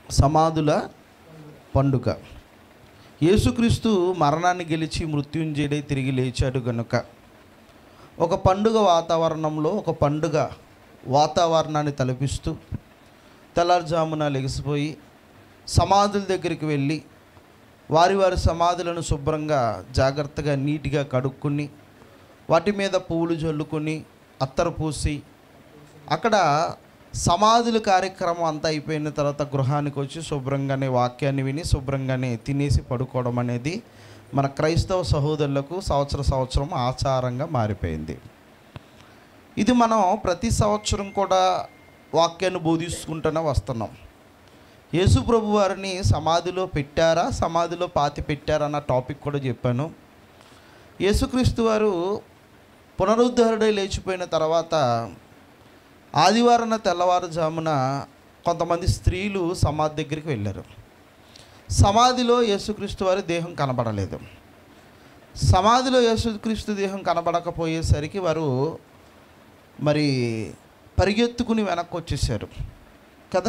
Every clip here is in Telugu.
సమాధుల పండుగ యేసుక్రీస్తు మరణాన్ని గెలిచి మృత్యుంజయుడై తిరిగి లేచాడు గనుక ఒక పండుగ వాతావరణంలో ఒక పండుగ వాతావరణాన్ని తలపిస్తూ తెల్లారుజామున లెగిసిపోయి సమాధుల దగ్గరికి వెళ్ళి వారి వారి సమాధులను శుభ్రంగా జాగ్రత్తగా నీట్గా కడుక్కుని వాటి మీద పువ్వులు జల్లుకొని అత్తరు పూసి అక్కడ సమాధుల కార్యక్రమం అంతా అయిపోయిన తర్వాత గృహానికి వచ్చి శుభ్రంగానే వాక్యాన్ని విని శుభ్రంగానే తినేసి పడుకోవడం అనేది మన క్రైస్తవ సహోదరులకు సంవత్సర సంవత్సరం ఆచారంగా మారిపోయింది ఇది మనం ప్రతి సంవత్సరం కూడా వాక్యాన్ని బోధిస్తుంటూనే వస్తున్నాం యేసు ప్రభు వారిని సమాధిలో పెట్టారా సమాధిలో పాతి పెట్టారా అన్న టాపిక్ కూడా చెప్పాను యేసుక్రీస్తు వారు పునరుద్ధరణై లేచిపోయిన తర్వాత ఆదివారం తెల్లవారుజామున కొంతమంది స్త్రీలు సమాధి దగ్గరికి వెళ్ళారు సమాధిలో యేసుక్రీస్తు వారి దేహం కనబడలేదు సమాధిలో యేసుక్రీస్తు దేహం కనబడకపోయేసరికి వారు మరి పరిగెత్తుకుని వెనక్కి వచ్చేసారు కదా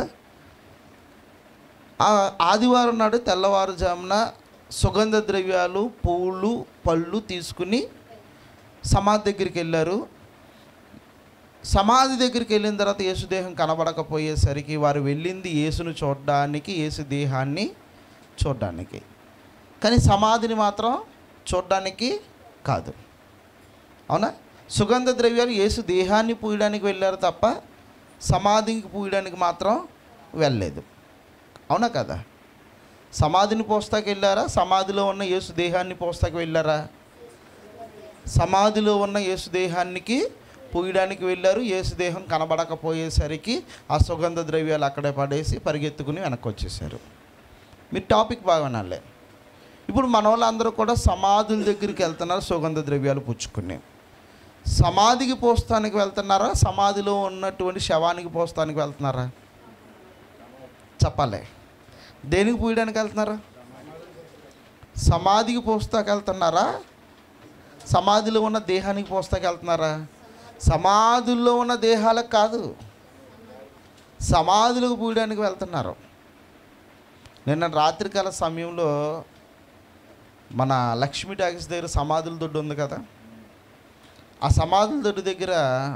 ఆ ఆదివారం నాడు తెల్లవారుజామున సుగంధ ద్రవ్యాలు పువ్వులు పళ్ళు తీసుకుని సమాధి దగ్గరికి వెళ్ళారు సమాధి దగ్గరికి వెళ్ళిన తర్వాత యేసుదేహం కనబడకపోయేసరికి వారు వెళ్ళింది యేసును చూడడానికి యేసు దేహాన్ని చూడడానికి కానీ సమాధిని మాత్రం చూడడానికి కాదు అవునా సుగంధ ద్రవ్యాలు యేసు దేహాన్ని పూయడానికి వెళ్ళారు తప్ప సమాధికి పూయడానికి మాత్రం వెళ్ళలేదు అవునా కదా సమాధిని పోస్తాకి వెళ్ళారా సమాధిలో ఉన్న యేసు దేహాన్ని పోస్తాకి వెళ్ళారా సమాధిలో ఉన్న యేసు దేహానికి పూయడానికి వెళ్ళారు యేసు దేహం కనబడకపోయేసరికి ఆ సుగంధ ద్రవ్యాలు అక్కడే పడేసి పరిగెత్తుకుని వెనక్కి వచ్చేసారు మీరు టాపిక్ బాగా వినాలి ఇప్పుడు మన వాళ్ళందరూ కూడా సమాధుల దగ్గరికి వెళ్తున్నారు సుగంధ ద్రవ్యాలు పుచ్చుకుని సమాధికి పోస్తానికి వెళ్తున్నారా సమాధిలో ఉన్నటువంటి శవానికి పోస్తానికి వెళ్తున్నారా చెప్పాలి దేనికి పూయడానికి వెళ్తున్నారా సమాధికి పోస్తాకి వెళ్తున్నారా సమాధిలో ఉన్న దేహానికి పోస్తాకి వెళ్తున్నారా సమాధుల్లో ఉన్న దేహాలకు కాదు సమాధులకు పూయడానికి వెళ్తున్నారు నిన్న రాత్రికాల సమయంలో మన లక్ష్మీ టాకీస్ దగ్గర సమాధుల దొడ్డు ఉంది కదా ఆ సమాధుల దొడ్డు దగ్గర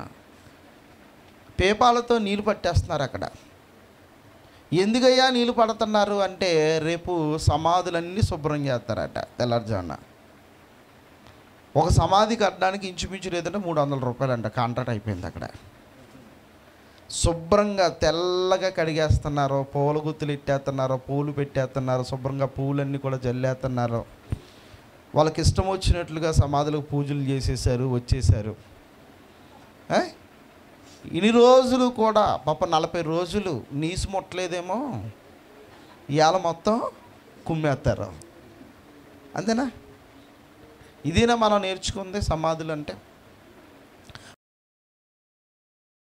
పేపాలతో నీళ్ళు పట్టేస్తున్నారు అక్కడ ఎందుకయ్యా నీళ్ళు పడుతున్నారు అంటే రేపు సమాధులన్నీ శుభ్రం చేస్తారట తెల్లారుజామున ఒక సమాధి కట్టడానికి ఇంచుమించు లేదంటే మూడు వందల రూపాయలు అంట కాంట్రాక్ట్ అయిపోయింది అక్కడ శుభ్రంగా తెల్లగా కడిగేస్తున్నారు పూల గుత్తులు ఇట్టేస్తున్నారు పూలు పెట్టేస్తున్నారు శుభ్రంగా పూలన్నీ కూడా జల్లేస్తున్నారు వాళ్ళకి ఇష్టం వచ్చినట్లుగా సమాధులకు పూజలు చేసేసారు వచ్చేసారు ఏ? ఇన్ని రోజులు కూడా పాప నలభై రోజులు నీసు ముట్టలేదేమో ఇవాళ మొత్తం కుమ్మేస్తారు అంతేనా ఇదేనా మనం నేర్చుకుంది సమాధులు అంటే